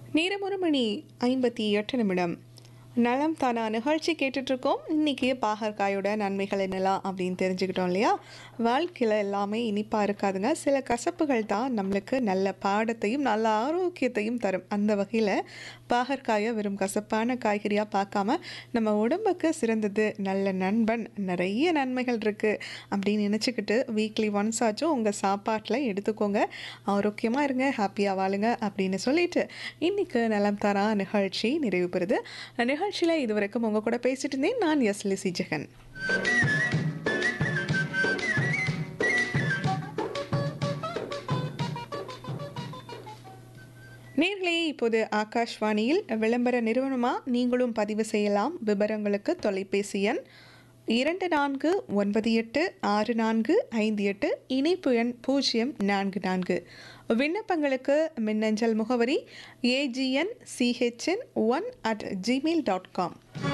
நேரம் ஒரு மணி ஐம்பத்தி எட்டு நிமிடம் நலம் தானா நிகழ்ச்சி கேட்டுட்ருக்கோம் இன்றைக்கி பாகற்காயோட நன்மைகள் என்னலாம் அப்படின்னு தெரிஞ்சுக்கிட்டோம் இல்லையா வாழ்க்கையில் எல்லாமே இனிப்பாக இருக்காதுங்க சில கசப்புகள் தான் நம்மளுக்கு நல்ல பாடத்தையும் நல்ல ஆரோக்கியத்தையும் தரும் அந்த வகையில் பாகற்காயை வெறும் கசப்பான காய்கறியாக பார்க்காம நம்ம உடம்புக்கு சிறந்தது நல்ல நண்பன் நிறைய நன்மைகள் இருக்குது அப்படின்னு நினச்சிக்கிட்டு வீக்லி ஒன்ஸ் ஆச்சும் உங்கள் சாப்பாட்டில் எடுத்துக்கோங்க ஆரோக்கியமாக இருங்க ஹாப்பியாக வாழுங்க அப்படின்னு சொல்லிட்டு இன்றைக்கி நலம் தரா நிகழ்ச்சி நிறைவு பெறுது நிகழ்ச்சியில் இதுவரைக்கும் உங்கள் கூட பேசிட்டு இருந்தேன் நான் எஸ் லிசி ஜெகன் நேர்களே இப்போது ஆகாஷ்வாணியில் விளம்பர நிறுவனமாக நீங்களும் பதிவு செய்யலாம் விவரங்களுக்கு தொலைபேசி எண் இரண்டு நான்கு ஒன்பது எட்டு ஆறு நான்கு ஐந்து எட்டு இணைப்பு எண் பூஜ்ஜியம் நான்கு நான்கு விண்ணப்பங்களுக்கு மின்னஞ்சல் முகவரி AGN CHN one at Gmail dot com